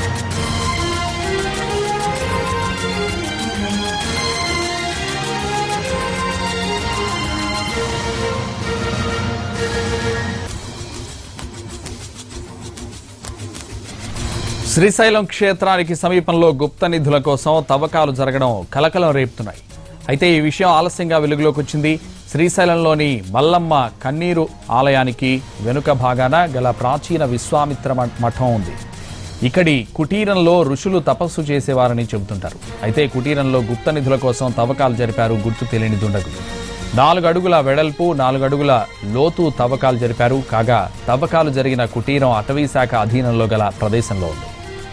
శ్రీశైలం క్షేత్రానికి సమీపంలో గుప్త నిధుల కోసం తవ్వకాలు జరగడం కలకలం రేపుతున్నాయి అయితే ఈ విషయం ఆలస్యంగా వెలుగులోకి వచ్చింది శ్రీశైలంలోని మల్లమ్మ కన్నీరు ఆలయానికి వెనుక భాగాన గల ప్రాచీన విశ్వామిత్ర మ- మఠం ఉంది ఇక్కడి కుటీరంలో ఋషులు తపస్సు చేసేవారని చెబుతుంటారు అయితే కుటీరంలో గుప్త నిధుల కోసం తవ్వకాలు జరిపారు గుర్తు తెలియని దుండగులు నాలుగు అడుగుల వెడల్పు నాలుగు అడుగుల లోతు తవ్వకాలు జరిపారు కాగా తవ్వకాలు జరిగిన కుటీరం అటవీ శాఖ అధీనంలో గల ప్రదేశంలో ఉంది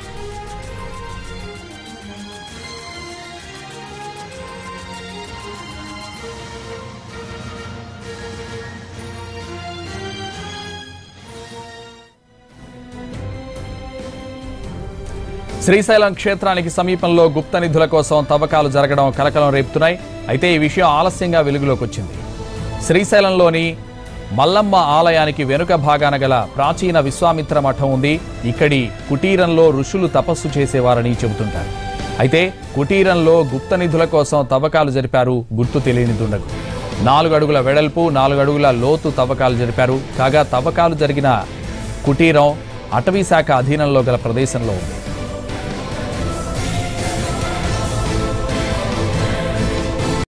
శ్రీశైలం క్షేత్రానికి సమీపంలో గుప్త నిధుల కోసం తవ్వకాలు జరగడం కలకలం రేపుతున్నాయి అయితే ఈ విషయం ఆలస్యంగా వెలుగులోకి వచ్చింది శ్రీశైలంలోని మల్లమ్మ ఆలయానికి వెనుక భాగాన గల ప్రాచీన విశ్వామిత్ర మఠం ఉంది ఇక్కడి కుటీరంలో ఋషులు తపస్సు చేసేవారని చెబుతుంటారు అయితే కుటీరంలో గుప్త నిధుల కోసం తవ్వకాలు జరిపారు గుర్తు తెలియని దుండగు నాలుగు అడుగుల వెడల్పు నాలుగు అడుగుల లోతు తవ్వకాలు జరిపారు కాగా తవ్వకాలు జరిగిన కుటీరం అటవీ శాఖ అధీనంలో గల ప్రదేశంలో ఉంది